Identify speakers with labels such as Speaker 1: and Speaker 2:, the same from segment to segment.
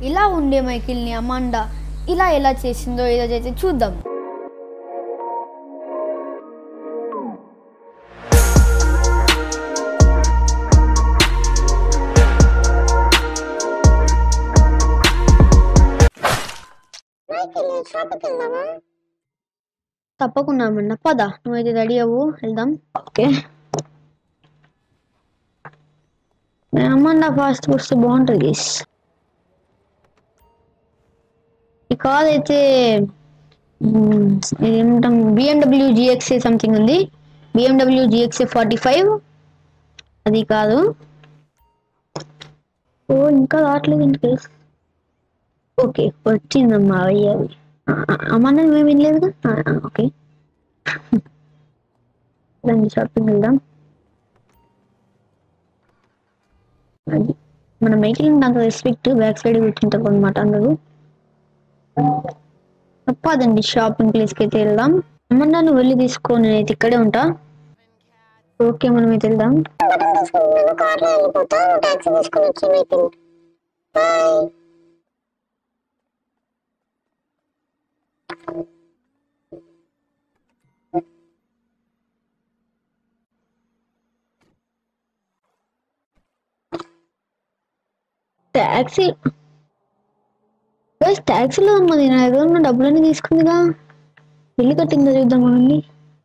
Speaker 1: ఇలా ఉండే మైకిల్ని అమాండా ఇలా ఎలా చేసిందో ఈరోజు అయితే చూద్దాం తప్పకుండా అమ్మన్న పద నువ్వైతే రెడీ అవ్వు వెళ్దాం ఓకే అమ్మన్న ఫాస్ట్ వస్తే బాగుంటుంది గేస్ ఈ కార్ అయితే మ్, ఇది ఏమంటాం బిఎండబ్ల్యూ జిఎక్సే సంథింగ్ ఉంది బిఎండబ్ల్యూ జిఎక్సే ఫార్టీ ఫైవ్ అది కాదు ఓ ఇంకా రావట్లేదు ఇంటికి ఓకే వచ్చిందమ్మా అయ్యావి అమ్మ మేము వినలేదుగా ఆ, ఆ, ఓకే రండి షాపింగ్ వెళ్దాం అది మన మైకిల్ అంత రెస్పెక్ట్ బ్యాక్ సైడ్ కూర్చుంటారు అనమాట అందరూ తప్పదండి షాపింగ్ ప్లేస్కి అయితే వెళ్దాం అమ్మన్నా నువ్వు వెళ్ళి తీసుకో నేనైతే ఇక్కడే ఉంటా ఓకే మనం అయితే వెళ్దాం ట్యాక్సీ బస్ ట్యాక్సీలో ఉన్నది నా దగ్గర ఉన్న డబ్బులన్నీ తీసుకుందిగా బిల్లు కట్టిందో చూద్దాం మనండి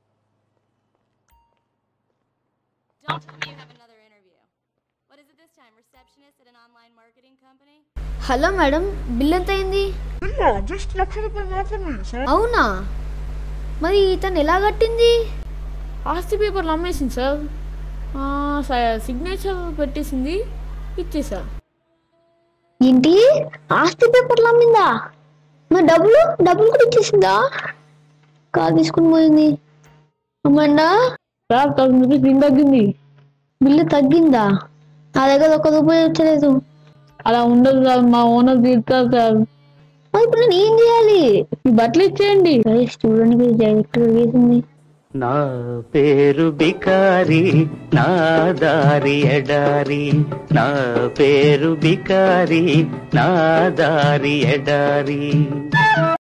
Speaker 2: Don't tell me you have another interview. What is it this time? Receptionist at an online marketing company?
Speaker 1: Hello madam bill ఎంత అయింది
Speaker 3: జస్ట్ లక్ష రూపాయలు మాత్రమే సార్
Speaker 1: అవునా మరి ఇతను ఎలా కట్టింది
Speaker 3: ఆస్తి పేపర్లు అమ్మేసింది సార్ ఆ, స- సిగ్నేచర్ పెట్టేసింది ఇచ్చేసా
Speaker 1: ఏంటి ఆస్తి పేపర్లు అమ్మిందా మరి డబ్బులు డబ్బులు కూడా ఇచ్చేసిందా కార్ తీసుకుని పోయింది అమ్మండా
Speaker 3: సార్ థౌసండ్ రూపీస్ దీని తగ్గింది
Speaker 1: బిల్లు తగ్గిందా నా దగ్గర ఒక రూపాయి వచ్చలేదు
Speaker 3: అలా ఉండదు సార్ మా ఓనర్ తీరుతారు సార్
Speaker 1: మరి ఇప్పుడు నేను ఏం చేయాలి
Speaker 3: ఈ బట్టలు ఇచ్చేయండి
Speaker 1: చూడండి డైరెక్ట్ వేసింది
Speaker 4: నా పేరు బికారి నా దారి ఎడారి నా పేరు బికారి నా దారి ఎడారి